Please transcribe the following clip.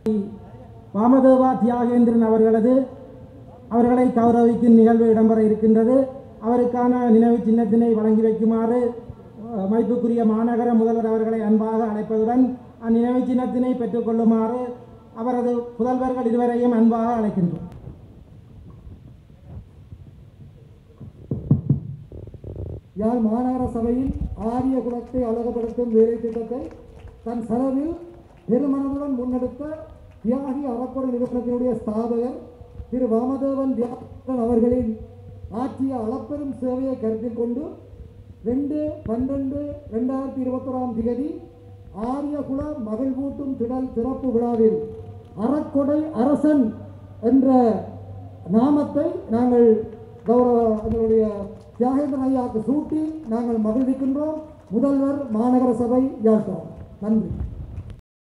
வாமதேவா தியாகேந்திரன் அவர்களது அவர்களை கௌரவிக்கும் நிகழ்வு இடம்பெற இருக்கின்றது அவருக்கான நினைவு சின்னத்தினை வழங்கி வைக்குமாறு அஹ், மதிப்புக்குரிய மாநகர முதல்வர் அவர்களை அன்பாக அழைப்பதுடன் அந்நினைவு சின்னத்தினை பெற்றுக்கொள்ளுமாறு அவரது புதல்வர்கள் இருவரையும் அன்பாக அழைக்கின்றோம் யாழ் மாநகர சபையின் ஆரிய குலத்தை அழகுபடுத்தும் வேலை திட்டத்தை தன் செலவில் பெருமனதுடன் முன்னெடுத்த தியாகி அறப்படை நிறுவனத்தினுடைய ஸ்தாபகர் திரு வாமதேவன் தியாகன் அவர்களின் ஆற்றிய அளப்பெரும் சேவையை கருத்தில் கொண்டு ரெண்டு பன்னெண்டு ரெண்டாயிரத்தி இருபத்தொராம் திகதி ஆரியகுல மகிழ்வூட்டும் திடல் சிறப்பு விழாவில் அறக்கொடை அரசன் என்ற நாமத்தை நாங்கள் கௌரவ எங்களுடைய தியாகேந்திரன் ஐயாவுக்கு சூட்டி நாங்கள் மகிழ்விக்கின்றோம் முதல்வர் மாநகர சபை யாழ்ப்பாணம் நன்றி